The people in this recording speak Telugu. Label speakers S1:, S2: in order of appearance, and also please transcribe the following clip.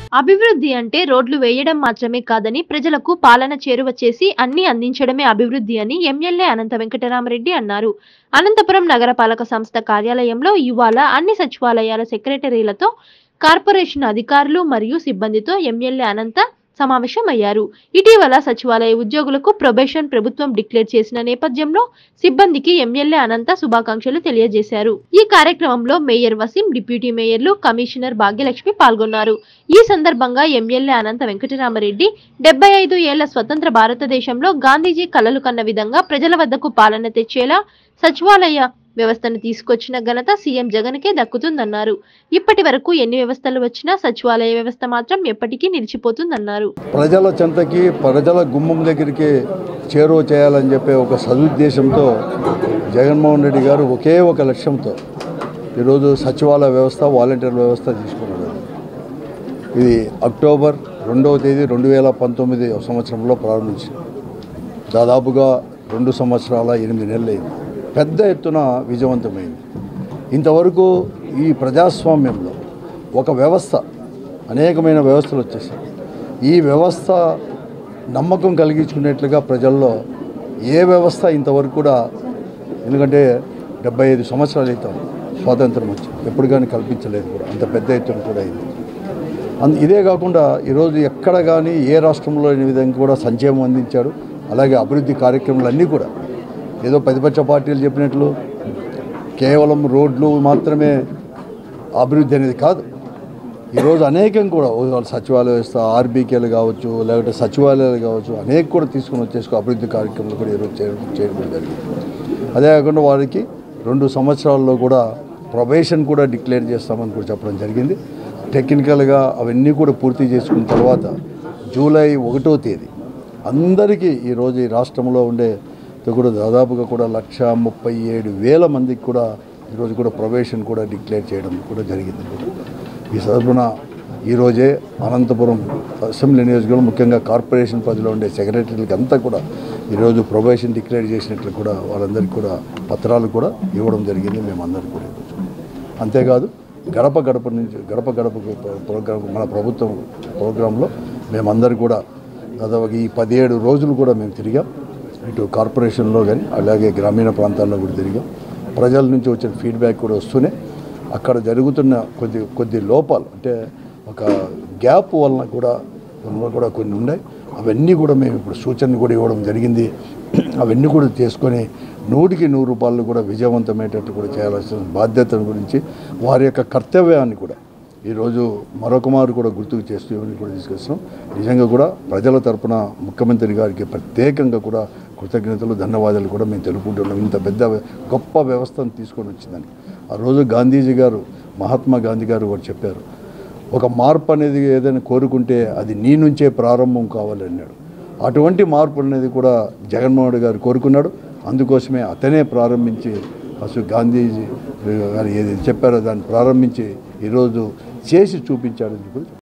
S1: అభివృద్ధి అంటే రోడ్లు వేయడం మాత్రమే కాదని ప్రజలకు పాలన చేరువ చేసి అన్ని అందించడమే అభివృద్ధి అని ఎమ్మెల్యే అనంత వెంకటరామరెడ్డి అన్నారు అనంతపురం నగరపాలక సంస్థ కార్యాలయంలో ఇవాళ అన్ని సచివాలయాల సెక్రటరీలతో కార్పొరేషన్ అధికారులు మరియు సిబ్బందితో ఎమ్మెల్యే అనంత సమావేశమయ్యారు ఇటీవల సచివాలయ ఉద్యోగులకు ప్రొబేషన్ ప్రభుత్వం డిక్లేర్ చేసిన నేపథ్యంలో సిబ్బందికి ఎమ్మెల్యే అనంత శుభాకాంక్షలు తెలియజేశారు ఈ కార్యక్రమంలో మేయర్ వసీం డిప్యూటీ మేయర్లు కమిషనర్ భాగ్యలక్ష్మి పాల్గొన్నారు ఈ సందర్భంగా ఎమ్మెల్యే అనంత వెంకటరామరెడ్డి డెబ్బై ఐదు ఏళ్ల స్వతంత్ర భారతదేశంలో గాంధీజీ కలలు కన్న విధంగా ప్రజల వద్దకు పాలన తెచ్చేలా సచివాలయ వ్యవస్థను తీసుకొచ్చిన ఘనత సీఎం జగన్కే దక్కుతుందన్నారు ఇప్పటి వరకు ఎన్ని వ్యవస్థలు వచ్చినా సచివాలయ వ్యవస్థ మాత్రం ఎప్పటికీ నిలిచిపోతుందన్నారు
S2: ప్రజల చెంతకి ప్రజల గుమ్మం దగ్గరికి చేరువ చేయాలని చెప్పే ఒక సదుద్దేశంతో జగన్మోహన్ రెడ్డి గారు ఒకే ఒక లక్ష్యంతో ఈరోజు సచివాలయ వ్యవస్థ వాలంటీర్ వ్యవస్థ తీసుకున్నారు ఇది అక్టోబర్ రెండవ తేదీ రెండు వేల పంతొమ్మిది సంవత్సరంలో ప్రారంభించింది దాదాపుగా రెండు సంవత్సరాల ఎనిమిది నెలలు అయింది పెద్ద ఎత్తున విజయవంతమైంది ఇంతవరకు ఈ ప్రజాస్వామ్యంలో ఒక వ్యవస్థ అనేకమైన వ్యవస్థలు వచ్చేసాయి ఈ వ్యవస్థ నమ్మకం కలిగించుకునేట్లుగా ప్రజల్లో ఏ వ్యవస్థ ఇంతవరకు కూడా ఎందుకంటే డెబ్బై ఐదు సంవత్సరాలు అవుతాం స్వాతంత్రం వచ్చి ఎప్పుడు కానీ కల్పించలేదు కూడా అంత పెద్ద ఎత్తున కూడా అయింది అందు ఇదే కాకుండా ఈరోజు ఎక్కడ కానీ ఏ రాష్ట్రంలో లేని విధంగా కూడా సంక్షేమం అందించాడు అలాగే అభివృద్ధి కార్యక్రమాలు అన్నీ కూడా ఏదో ప్రతిపక్ష పార్టీలు చెప్పినట్లు కేవలం రోడ్లు మాత్రమే అభివృద్ధి అనేది కాదు ఈరోజు అనేకం కూడా ఓ సచివాలయ వ్యవస్థ ఆర్బీకేలు కావచ్చు లేకపోతే సచివాలయాలు కావచ్చు అనేక కూడా తీసుకుని వచ్చేసుకో అభివృద్ధి కార్యక్రమాలు కూడా ఈరోజు చేయడం చేయడం కూడా జరిగింది అదే కాకుండా వారికి రెండు సంవత్సరాల్లో కూడా ప్రొబేషన్ కూడా డిక్లేర్ చేస్తామని కూడా చెప్పడం జరిగింది టెక్నికల్గా అవన్నీ కూడా పూర్తి చేసుకున్న తర్వాత జూలై ఒకటో తేదీ అందరికీ ఈరోజు ఈ రాష్ట్రంలో ఉండే కూడా దాదాపుగా కూడా లక్ష ముప్పై ఏడు వేల మందికి కూడా ఈరోజు కూడా ప్రొబేషన్ కూడా డిక్లేర్ చేయడం కూడా జరిగింది ఈ తరఫున ఈరోజే అనంతపురం అసెంబ్లీ నియోజకవర్గం ముఖ్యంగా కార్పొరేషన్ పరిధిలో ఉండే సెక్రటరీలకు అంతా కూడా ఈరోజు ప్రొబేషన్ డిక్లేర్ చేసినట్లు కూడా వాళ్ళందరికీ కూడా పత్రాలు కూడా ఇవ్వడం జరిగింది మేమందరికీ కూడా ఈరోజు అంతేకాదు గడప గడప నుంచి గడప గడప ప్రోగ్రాం మన ప్రభుత్వం ప్రోగ్రాంలో మేమందరూ కూడా దాదాపు ఈ పదిహేడు రోజులు కూడా మేము తిరిగాం ఇటు కార్పొరేషన్లో కానీ అలాగే గ్రామీణ ప్రాంతాల్లో కూడా తిరిగాం ప్రజల నుంచి వచ్చిన ఫీడ్బ్యాక్ కూడా వస్తూనే అక్కడ జరుగుతున్న కొద్ది కొద్ది లోపాలు అంటే ఒక గ్యాప్ వలన కూడా కొన్ని కూడా కొన్ని ఉన్నాయి అవన్నీ కూడా మేము ఇప్పుడు సూచనలు కూడా ఇవ్వడం జరిగింది అవన్నీ కూడా చేసుకొని నూటికి నూరు రూపాయలు కూడా విజయవంతమయ్యేటట్టు కూడా చేయాల్సిన బాధ్యతను గురించి వారి యొక్క కర్తవ్యాన్ని కూడా ఈరోజు మరొక మారు కూడా గుర్తుకు చేస్తూ ఇవన్నీ కూడా తీసుకొస్తున్నాం నిజంగా కూడా ప్రజల తరపున ముఖ్యమంత్రి గారికి ప్రత్యేకంగా కూడా కృతజ్ఞతలు ధన్యవాదాలు కూడా మేము తెలుపుకుంటున్నాం ఇంత పెద్ద గొప్ప వ్యవస్థను తీసుకొని వచ్చిందని ఆ రోజు గాంధీజీ గారు మహాత్మా గాంధీ గారు కూడా చెప్పారు ఒక మార్పు అనేది ఏదైనా కోరుకుంటే అది నీ నుంచే ప్రారంభం కావాలన్నాడు అటువంటి మార్పు అనేది కూడా జగన్మోహన్ రెడ్డి గారు కోరుకున్నాడు అందుకోసమే అతనే ప్రారంభించి అసలు గాంధీజీ గారు ఏది చెప్పారో దాన్ని ప్రారంభించి ఈరోజు చేసి చూపించాడని కూడా